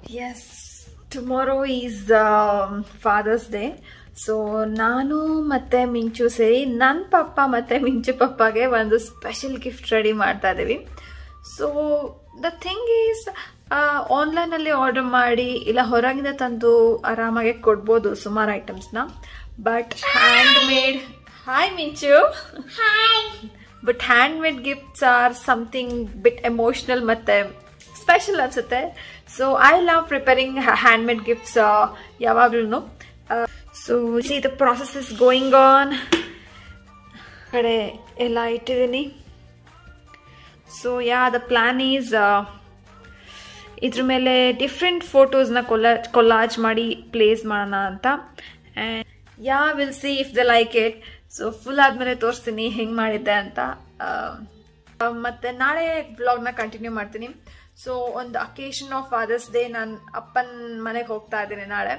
S tomorrow is Father's Day so ನಾನು ಮತ್ತೆ ಮಿಂಚು ಸೇರಿ ನನ್ನ ಪಪ್ಪ ಮತ್ತೆ ಮಿಂಚು ಪಪ್ಪಗೆ ಒಂದು ಸ್ಪೆಷಲ್ ಗಿಫ್ಟ್ ರೆಡಿ ಮಾಡ್ತಾ ಇದ್ದೀವಿ ಸೊ ದ ಥಿಂಗ್ ಈಸ್ ಆನ್ಲೈನಲ್ಲಿ ಆರ್ಡರ್ ಮಾಡಿ ಇಲ್ಲ ಹೊರಗಿಂದ ತಂದು ಆರಾಮಾಗಿ ಕೊಡ್ಬೋದು ಸುಮಾರು ಐಟಮ್ಸ್ನ but hand made hi Minchu but hand made gifts are something bit emotional ಮತ್ತೆ ಸ್ಪೆಷಲ್ ಅನ್ಸುತ್ತೆ so I love preparing hand made gifts ಯಾವಾಗ್ಲೂ so see the process is going on ಕಡೆ ಎಲ್ಲ ಇಟ್ಟಿದ್ದೀನಿ so yeah the plan is ಇದ್ರ ಮೇಲೆ different ಫೋಟೋಸ್ನ collage collage ಮಾಡಿ ಪ್ಲೇಸ್ ಮಾಡೋಣ ಅಂತ and yeah will see if they like it so full ಆದಮೇಲೆ ತೋರಿಸ್ತೀನಿ ಹೆಂಗೆ ಮಾಡಿದ್ದೆ ಅಂತ ಆ, ಮತ್ತೆ ನಾಳೆ ಬ್ಲಾಗ್ನ ಕಂಟಿನ್ಯೂ ಮಾಡ್ತೀನಿ ಸೊ ಒಂದು ಅಕೇಶನ್ ಆಫ್ ಫಾದರ್ಸ್ ಡೇ ನಾನು ಅಪ್ಪನ ಮನೆಗೆ ಹೋಗ್ತಾ ಇದ್ದೀನಿ ನಾಳೆ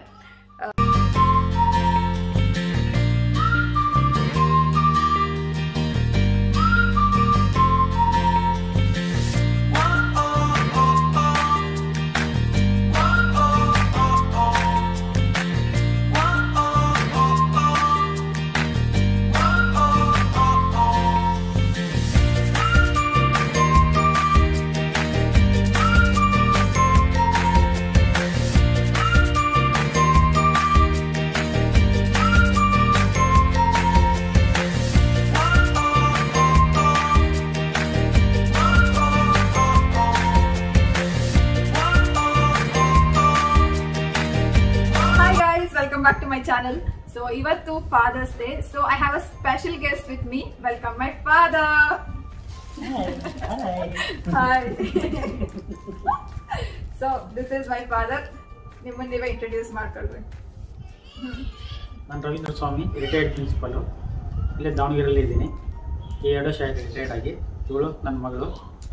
hi guys welcome back to my channel so ಇವತ್ತು Father's Day so I have a special guest with me welcome my father hi so this is my father ನಿಮ್ಮನ್ನ ನೀವೇ introduce ಮಾಡ್ಕೊಳ್ರಿ ನಾನು ರವೀಂದ್ರ ಸ್ವಾಮಿ ರಿಟೈರ್ಡ್ ಪ್ರಿನ್ಸಿಪಲು ಇಲ್ಲೇ ದಾವಣಗೆರೆಯಲ್ಲಿ ಇದ್ದೀನಿ ಈ ಎರಡು ವರ್ಷ ಆಯಿತು ರಿಟೈರ್ಡ್ ಆಗಿ ಇವಳು ನನ್ನ ಮಗಳು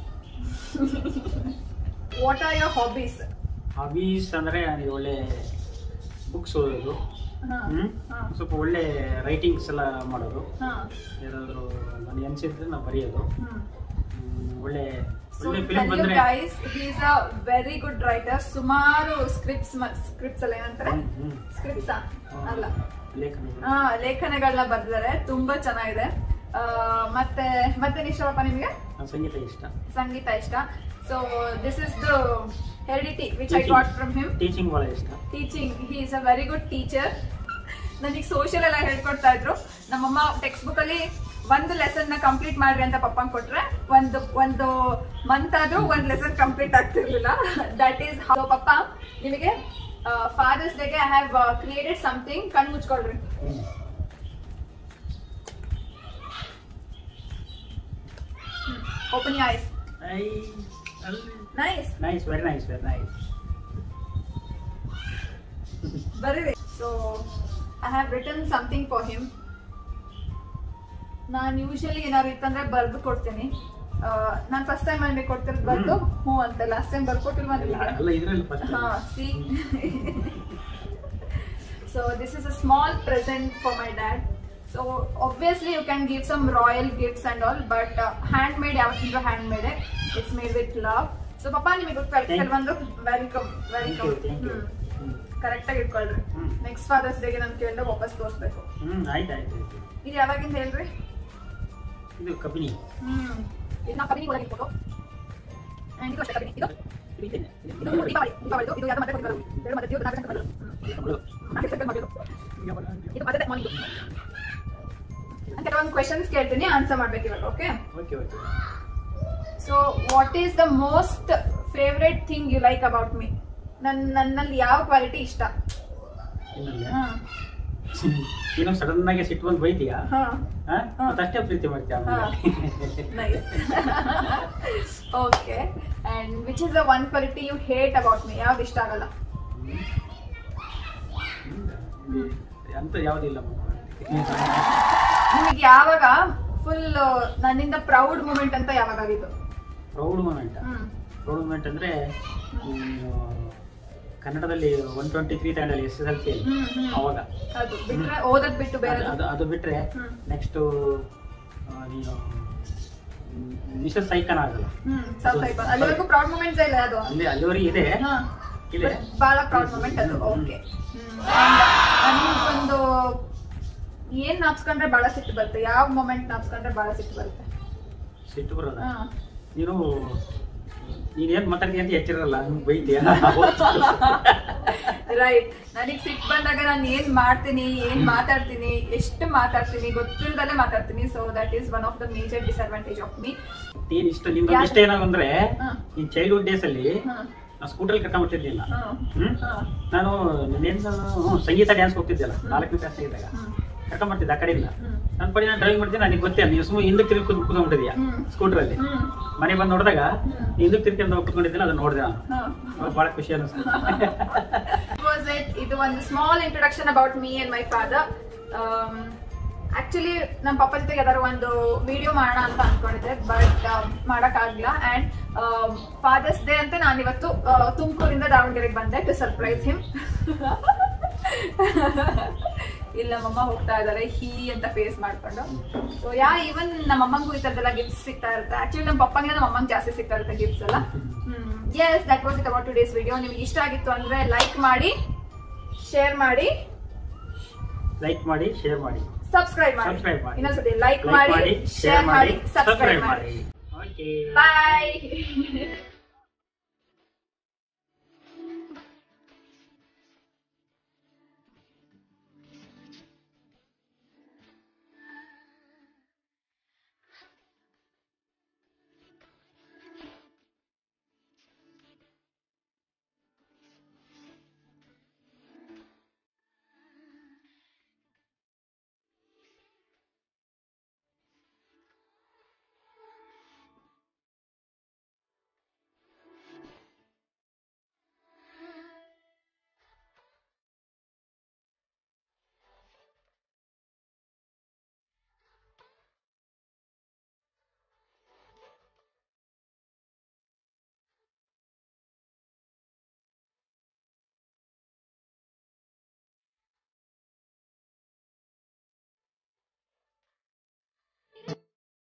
what are your hobbies hobbies ಅಂದರೆ ನನಗೆ ಒಳ್ಳೆ ಬುಕ್ಸ್ ಓದೋದು ಹ್ಮ್? ಸ್ವಲ್ಪ ಒಳ್ಳೆ ರೈಟಿಂಗ್ಸ್ ಎಲ್ಲ ಮಾಡೋದು ಯಾರಾದರೂ ನನಗೆ ಅನಿಸಿದ್ರೆ ನಾವು ಬರೆಯೋದು ಹ್ಮ್, ಒಳ್ಳೆ ಒಳ್ಳೆ ಫಿಲ್ಮ್ ಬಂದರೆ guys is a very good writer ಸುಮಾರು ಸ್ಕ್ರಿಪ್ಟ್ಸ್ ಸ್ಕ್ರಿಪ್ಟ್ಸ್ ಅಲ್ಲ ಏನಂತಾರೆ ಸ್ಕ್ರಿಪ್ಟ್ಸ್ ಅಲ್ಲ ಲೇಖನಗಳು ಹಾ ಲೇಖನಗಳನ್ನ ಬರ್ದಿದ್ದಾರೆ ತುಂಬಾ ಚೆನ್ನಾಗಿದೆ ಆ, ಮತ್ತೆ ಮತ್ತೆ ಇಷ್ಟವಪ್ಪ ನಿಮ್ಗೆ ನಾನು ಸಂಗೀತ ಇಷ್ಟ ಸಂಗೀತ ಇಷ್ಟ so this is the heredity which I Teaching. Got from him teaching ಭಾಳ ಇಷ್ಟ teaching he is a very good teacher ನನಗೆ ಸೋಷಿಯಲ್ ಎಲ್ಲ ಹೇಳ್ಕೊಡ್ತಾ ಇದ್ರು ನಮ್ಮಮ್ಮ ಟೆಕ್ಸ್ಟ್ ಬುಕ್ ಅಲ್ಲಿ ಒಂದು ಲೆಸನ್ ನ ಕಂಪ್ಲೀಟ್ ಮಾಡ್ರಿ ಅಂತ ಪಪ್ಪಂಗ್ ಕೊಟ್ರೆ ಒಂದು ಒಂದು ಮಂತ್ ಆದ್ರೂ ಒಂದ್ ಲೆಸನ್ ಕಂಪ್ಲೀಟ್ ಆಗ್ತಿರ್ಲಿಲ್ಲ ದಟ್ ಈಸ್ ಹೌ ಪಪ್ಪ ನಿಮಗೆ ಫಾದರ್ಸ್ ಡೇಗೆ ಐ ಹ್ಯಾವ್ ಕ್ರಿಯೇಟೆಡ್ ಸಮಥಿಂಗ್ ಕಣ್ ಮುಚ್ಕೊಳ್ರಿ hmm. Open you eyes I ಅಲ್ಲಿ nice nice very nice very nice ಬರೀರಿ so I have return something for him ನಾನು ಯೂಶಲಿ ಏನಾದ್ರು ಇತ್ತಂದ್ರೆ ಬರ್ದು ಕೊಡ್ತೀನಿ ನಾನು ಫಸ್ಟ್ ಟೈಮ್ ನನಗೆ ಕೊಡ್ತಿರೋದು ಬರ್ದು ಹ್ಞೂ ಅಂತ ಲಾಸ್ಟ್ ಟೈಮ್ ಬರ್ಕೊಟ್ಟಿಲ್ವಾ ನಿಮಗೆ ಅಲ್ಲ ಇದರಲ್ಲಿ ಫಸ್ಟ್ ಹಾ see so this is a small present for my dad so obviously you can give some royal gifts and all but hand made ಯಾವತ್ತಿದ್ರು hand made it's made with love so ಪಪ್ಪ ನಿಮಗೆ you. ಕೆಲವೊಂದು welcome welcome thank you correct ಆಗಿ ಇಟ್ಕೊಳ್ರಿ ಹ್ಮ್. Next fathers ಡೇಗೆ ನಾನು ಕೇಳಿದಾಗ ವಾಪಸ್ ತೋರಿಸ್ಬೇಕು ಹ್ಮ್ ಆಯ್ತು ಆಯ್ತು ಆಯ್ತು ಇದು ಯಾವಾಗಿಂದ ಹೇಳ್ರಿ ಇದು ಕಬಿನಿ ಹ್ಮ್ ಇದನ್ನ ಕಬಿನಿ ಒಳಗೆ ಇಟ್ಬಿಟ್ಟು And ಇದು ಅಷ್ಟೇ ಕಬಿನಿ ಇದು ಇದೇನೆ. ಇದು ದೀಪಾವಳಿ ದೀಪಾವಳಿದು ಇದು ಯಾವ್ದು ಮತ್ತೆ ಕೊಟ್ಟಿರೋದು ಎರಡು ಮತ್ತೆ ದೇವ್ರ ನಾಲ್ಕು ಮಾಡಿರೋದು ಕಬ್ಳು. ನಾಲ್ಕು ಸೆಕೆಂಡ್ ಮಾಡಿರೋದು ಇದು ಮತ್ತೆ ಮಾರ್ನಿಂಗ್ ನಾನು ಕೆಲವೊಂದು ಕ್ವೆಶನ್ಸ್ ಕೇಳ್ತೀನಿ ಆನ್ಸರ್ ಮಾಡ್ಬೇಕು ಇವಾಗ okay okay okay so what is the most favourite thing you like about me ನನ್ನ ನನ್ನಲ್ಲಿ ಯಾವ ಕ್ವಾಲಿಟಿ ಇಷ್ಟ ಇನ್ನೊಂದು ಹಾ ನೀನು ಸಡನ್ ಆಗಿ ಸಿಟ್ಟು ಬಂದು ಬೈತೀಯಾ ಹಾ ಹಾ? ಹಾ. ಮತ್ತಷ್ಟೇ ಪ್ರೀತಿ ಮಾಡ್ತೀಯ ಆಮೇಲೆ. nice. okay. And which is the one quality you hate about me? ಯಾವ್ದು ಇಷ್ಟ ಆಗಲ್ಲ ಹ್ಮ್. ಅಂತ ಯಾವುದಿಲ್ಲ ನಿಮಗೆ ಯಾವಾಗ ಫುಲ್ ನನ್ನಿಂದ ಪ್ರೌಡ್ ಮೂಮೆಂಟ್ ಅಂತ ಯಾವಾಗ ಆಗಿದ್ದು proud moment hmm proud moment ಅಂದ್ರೆ ಹ್ಮ್, ಕನ್ನಡದಲ್ಲಿ ಒನ್ ಟ್ವೆಂಟಿ ತ್ರೀ ತಗೊಂಡಲ್ಲಿ ಎಸ್ ಎಸ್ ಎಲ್ ಸಿ ಹ್ಮ್, ಹ್ಮ್. ಅವಾಗ ಅದು ಬಿಟ್ರೆ ಓದದ್ ಬಿಟ್ಟು ಬೇರೆ ಅದು ಅದು ಬಿಟ್ರೆ ಹ್ಮ್. ನೆಕ್ಸ್ಟ್ ನೀನು ಮಿಸಸ್ ಸೈಕನ್ ಆಗಲ್ಲ ಹ್ಮ್ ಸ್ವಲ್ಪ ಅಲ್ಲಿವರೆಗೂ ಪ್ರೌಡ್ ಮೂಮೆಂಟ್ಸ್ ಇಲ್ಲ ಅದು ಅಲ್ಲಿ ಅಲ್ಲಿವರೆಗೆ ಇದೆ ಹಾ ಇಲ್ಲ. ಬಹಳ ಪ್ರೌಡ್ ಮೂಮೆಂಟ್ ಅದು ಓಕೆ ಒಂದು ಏನ್ ನಾಪ್ಸ್ಕೊಂಡ್ರೆ ಬಹಳ ಸಿಟ್ಟು ಬರುತ್ತೆ ಯಾವ ಮೂಮೆಂಟ್ ನಾಪ್ಸ್ಕೊಂಡ್ರೆ ಬಹಳ ಸಿಟ್ಟು ಬರುತ್ತೆ ಸಿಟ್ಟು ಬರೋದ ನೀನು ನೀನ್ ಏನ್ ಮಾತಾಡ್ತೀಯ ಅಂತ ಎಚ್ಚಿರಲ್ಲ ನೀನ್ ಬೈತೀಯ ರೈಟ್ ನನಗೆ ಸಿಟ್ಟು ಬಂದಾಗ ನಾನು ಏನ್ ಮಾಡ್ತೀನಿ ಏನ್ ಮಾತಾಡ್ತೀನಿ ಎಷ್ಟು ಮಾತಾಡ್ತೀನಿ ಗೊತ್ತಿಲ್ಲದಲ್ಲೇ ಮಾತಾಡ್ತೀನಿ so that is one of the major disadvantage of me ನೀನ್ ಇಷ್ಟ ನಿನ್ ಯಾಕೆ? ಇಷ್ಟ ಏನಾದ್ರು ಅಂದ್ರೆ ಹಾ. ನಿನ್ ಚೈಲ್ಡ್ಹುಡ್ ಡೇಸ್ ಅಲ್ಲಿ ನಾ ಸ್ಕೂಟರ್ ಕರ್ಕೊಂಡ್ಬಿಟ್ಟಿರ್ಲಿಲ್ಲ ಹ್ಮ್ ನಾನು ನಿನ್ನೇನ್ ಹ್ಮ್, ಸಂಗೀತ ಡ್ಯಾನ್ಸ್ ಹೋಗ್ತಿದ್ದೆಲ್ಲ ನಾಲ್ಕನೇ ಕ್ಲಾಸ್ ಇದ್ದಾಗ ಕರ್ಕೊಂಡ್ಬರ್ತಿದ್ದೆ ಆ ಕಡೆಯಿಂದ ನನ್ನ ಪಡಿ ನಾನು ಡ್ರೈವಿಂಗ್ ಮಾಡ್ತೀನಿ ನನಗೆ ಗೊತ್ತೇ ನೀವು ಸುಮ್ಮನೆ ಹಿಂದಕ್ಕೆ ತಿರುಗಿ ಕೂತ್ ಕೂತ್ಕೊಂಡ್ಬಿಟ್ಟಿದ್ಯಾ ಹ್ಮ್. ಸ್ಕೂಟರ್ ಅಲ್ಲಿ ಮನೆ ಬಂದು ನೋಡಿದಾಗ ಹಿಂದಕ್ಕೆ ತಿರ್ಕೊಂಡು ಕೂತ್ಕೊಂಡಿದ್ದಿಲ್ಲ ಅದನ್ನ ನೋಡಿದೆ ನಾನು ಅವಾಗ ಬಹಳ ಖುಷಿ ಅನಿಸ್ತು was it ಇದು ಒಂದು small introduction about me and my father actually ನಮ್ಮ ಪಪ್ಪ ಜೊತೆಗೆ ಯಾವ್ದಾದ್ರು ಒಂದು ವಿಡಿಯೋ ಮಾಡೋಣ ಅಂತ ಅನ್ಕೊಂಡಿದ್ದೆ ಬಟ್ ಮಾಡಕ್ ಆಗ್ಲಿಲ್ಲ ಅಂಡ್ ಫಾದರ್ಸ್ ಡೇ ಅಂತ ನಾನು ಇವತ್ತು ತುಮಕೂರಿಂದ ದಾವಣಗೆರೆಗೆ ಬಂದೆ ಟು ಸರ್ಪ್ರೈಸ್ ಹಿಮ್ ಇಲ್ಲ ನಮ್ಮಮ್ಮ ಹೋಗ್ತಾ ಇದಾರೆ ಹೀ ಅಂತ ಫೇಸ್ ಮಾಡ್ಕೊಂಡು ಸೊ ಯಾ ಈವನ್ ನಮ್ಮ ಅಮ್ಮಂಗೂ ಈ ತರದೆಲ್ಲ ಗಿಫ್ಟ್ಸ್ ಸಿಗ್ತಾ ಇರುತ್ತೆ ಆಕ್ಚುಲಿ ನಮ್ಮ ಪಪ್ಪಂಗೆ ನಮ್ಮ ಅಮ್ಮಂಗೆ ಜಾಸ್ತಿ ಸಿಗ್ತಾ ಇರುತ್ತೆ ಗಿಫ್ಟ್ಸ್ ಎಲ್ಲ yes that was it about today's video ನಿಮ್ಗೆ ಇಷ್ಟ ಆಗಿತ್ತು ಅಂದ್ರೆ ಲೈಕ್ ಮಾಡಿ ಶೇರ್ ಮಾಡಿ ಲೈಕ್ ಮಾಡಿ ಶೇರ್ ಮಾಡಿ ಸಬ್ಸ್ಕ್ರೈಬ್ ಮಾಡಿ Subscribe ಮಾಡಿ. ಇನ್ನೊಂದ್ಸತಿ ಲೈಕ್ Like ಮಾಡಿ ಶೇರ್ ಮಾಡಿ ಸಬ್ಸ್ಕ್ರೈಬ್ subscribe ಮಾಡಿ ಓಕೆ ಬಾಯ್